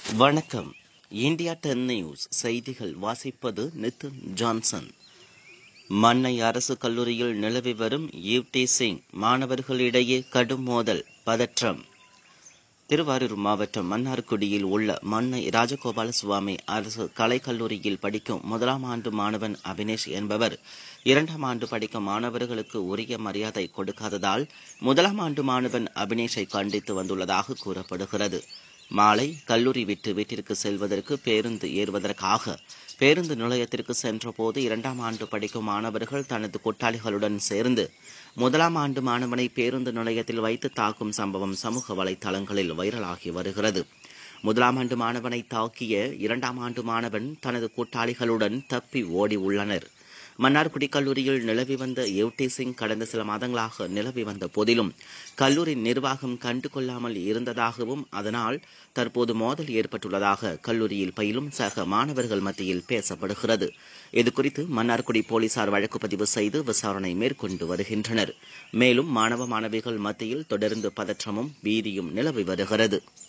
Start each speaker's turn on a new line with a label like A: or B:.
A: வணக்கம் India ten news செய்திகள் வாசிப்பது நிதின் ஜான்சன் மன்னை அரசு கல்லூரியில் நிலவி வரும் யூடி சிங் மாணவர்களிடையே கடும் மோதல் பதற்றம் திருவாரூர் மாவட்டம் மன்னார்குடியில் உள்ள மன்னை ராஜகோபால சுவாமி அரசு கலைக்கல்லூரியில் படிக்கும் முதலாம் ஆண்டு மாணவன் அபினேஷ் என்பவர் இரண்டாம் ஆண்டு படிக்கும் மாணவர்களுக்கு உரிய மரியாதை கொடுக்காததால் முதலாம் ஆண்டு மாணவன் அபினேஷை கண்டித்து வந்துள்ளதாக கூறப்படுகிறது மாலை கல்லூரி விட்டு வீட்டிற்கு செல்வதற்கு பேருந்து ஏறுவதற்காக பேருந்து நிலையத்திற்கு சென்றபோது இரண்டாம் ஆண்டு படிக்கும் மாணவர்கள் தனது கூட்டாளிகளுடன் சேர்ந்து முதலாம் ஆண்டு மாணவனை பேருந்து நிலையத்தில் வைத்து தாக்கும் சம்பவம் சமூக வலைதளங்களில் வைரலாகி வருகிறது முதலாம் ஆண்டு மாணவனை தாக்கிய இரண்டாம் ஆண்டு மாணவன் தனது கூட்டாளிகளுடன் தப்பி ஓடி உள்ளனர் மன்னார்குடி கல்லூரியில் நிலவி வந்த யூடி சிங் கடந்த சில மாதங்களாக நிலவி வந்த போதிலும் கல்லூரி நிர்வாகம் கண்டு கொள்ளாமல் இருந்ததாகவும் அதனால் தற்போது மோதல் ஏற்பட்டுள்ளதாக கல்லூரியில் பயிலும் சக மாணவர்கள் மத்தியில் பேசப்படுகிறது இதுகுறித்து மன்னார்குடி போலீசார் வழக்கு பதிவு செய்து விசாரணை மேற்கொண்டு வருகின்றனர் மேலும் மாணவ மாணவிகள் மத்தியில் தொடர்ந்து பதற்றமும் பீதியும் நிலவி வருகிறது